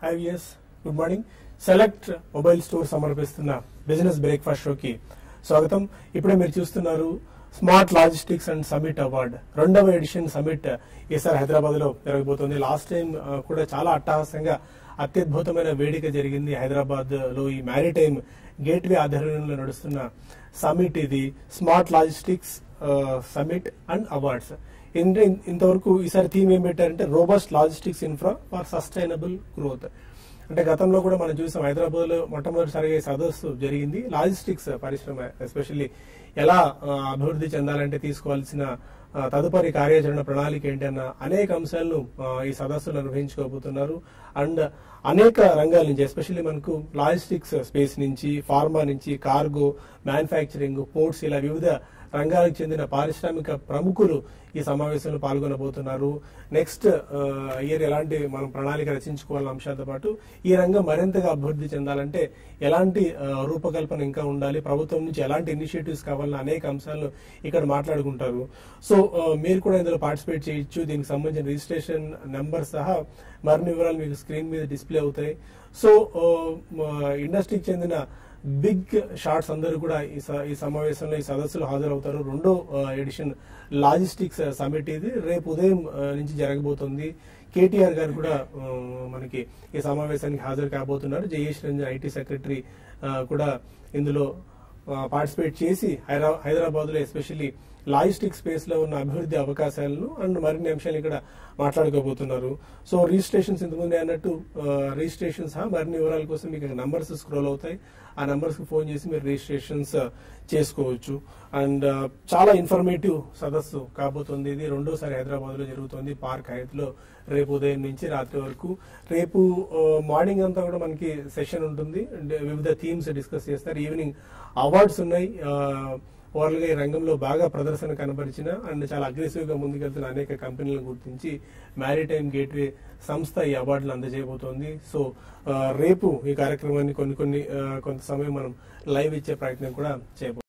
five years good morning select mobile store సమర్పిస్తున్న business breakfast షోకి స్వాగతం ఇప్పుడే మీరు చూస్తున్నారు smart logistics and summit award రెండవ ఎడిషన్ సమిట్ ఈసారి హైదరాబాద్ లో జరగబోతోంది లాస్ట్ టైం కూడా చాలా అట్టహాసంగా అత్యద్భుతమైన వేదిక జరిగింది హైదరాబాద్ లో ఈ మ్యారిటైమ్ గేట్వే ఆధ్వర్యంలో నడుస్తున్న సమిట్ ఇది smart logistics summit and awards ఏంటంటే ఇంతవరకు ఈసారి థీమ్ ఏం పెట్టారంటే robust logistics infra for sustainable growth అంటే గతంలో కూడా మనం చూసాం హైదరాబాద్ లో మొట్టమొదటిసారిగా ఈ సదస్సు జరిగింది లాజిస్టిక్స్ పరిశ్రమ ఎస్పెషల్లీ ఎలా ఆ, అభివృద్ధి చెందాలంటే తీసుకోవాల్సిన ఆ, తదుపరి కార్యాచరణ ప్రణాళిక ఏంటన్న అనేక అంశాలను ఆ, ఈ సదస్సులో నిర్వహించుకోబోతున్నారు అండ్ అనేక రంగాల నుంచి ఎస్పెషల్లీ మనకు లాజిస్టిక్స్ స్పేస్ నుంచి ఫార్మా నుంచి కార్గో మ్యానుఫ్యాక్చరింగ్ పోర్ట్స్ ఇలా వివిధ రంగాలకు చెందిన పారిశ్రామిక ప్రముఖులు ఈ సమావేశంలో పాల్గొనబోతున్నారు నెక్స్ట్ ఇయర్ ఎలాంటి మనం ప్రణాళిక రచించుకోవాలన్న అంశాలతో పాటు ఈ రంగం మరింతగా అభివృద్ధి చెందాలంటే ఎలాంటి ఆ, రూపకల్పన ఇంకా ఉండాలి ప్రభుత్వం నుంచి ఎలాంటి ఇనిషియేటివ్స్ కావాలన్న అనేక అంశాలను ఇక్కడ మాట్లాడుకుంటారు సో ఆ, మీరు కూడా ఇందులో పార్టిసిపేట్ చేయొచ్చు దీనికి సంబంధించిన రిజిస్ట్రేషన్ నెంబర్ సహా మరిన్ని వివరాలు మీకు స్క్రీన్ మీద డిస్ప్లే అవుతాయి సో ఇండస్ట్రీకి చెందిన బిగ్ షార్ట్స్ అందరూ కూడా ఈ స- ఈ సమావేశంలో ఈ సదస్సులో హాజరవుతారు రెండో ఎడిషన్ లాజిస్టిక్స్ సమిట్ ఇది రేపు ఉదయం ఆ, నుంచి జరగబోతుంది కేటీఆర్ గారు కూడా ఆ, మనకి ఈ సమావేశానికి హాజరు కాబోతున్నారు జయేష్ రంజన్ ఐటీ సెక్రటరీ ఆ, కూడా ఇందులో పార్టిసిపేట్ చేసి హైదరాబాద్ లో ఎస్పెషల్లీ లాజిస్టిక్ స్పేస్ లో ఉన్న అభివృద్ధి అవకాశాలను అండ్ మరిన్ని అంశాలు ఇక్కడ మాట్లాడుకోబోతున్నారు సో రిజిస్ట్రేషన్స్ ఇంతకుముందే అన్నట్టు రిజిస్ట్రేషన్స్ మరిన్ని వివరాల కోసం మీకు నంబర్స్ స్క్రోల్ అవుతాయి ఆ నంబర్స్ కి ఫోన్ చేసి మీరు రిజిస్ట్రేషన్స్ చేసుకోవచ్చు అండ్ చాలా ఇన్ఫర్మేటివ్ సదస్సు కాబోతుంది ఇది రెండోసారి హైదరాబాద్ లో జరుగుతుంది పార్క్ హైత్ లో రేపు ఉదయం నుంచి రాత్రి వరకు రేపు మార్నింగ్ అంతా కూడా మనకి సెషన్ ఉంటుంది అంటే వివిధ థీమ్స్ డిస్కస్ చేస్తారు ఈవినింగ్ అవార్డ్స్ ఉన్నాయి ఓవరాల్ గా ఈ రంగంలో బాగా ప్రదర్శన కనబరిచిన అండ్ చాలా అగ్రెసివ్ గా ముందుకెళ్తున్న అనేక కంపెనీలను గుర్తించి మ్యారిటైమ్ గేట్వే సంస్థ ఈ అవార్డులు అందజేయబోతోంది సో ఆ, రేపు ఈ కార్యక్రమాన్ని కొన్ని కొన్ని ఆ, కొంత సమయం మనం లైవ్ ఇచ్చే ప్రయత్నం కూడా చేయబోతున్నాం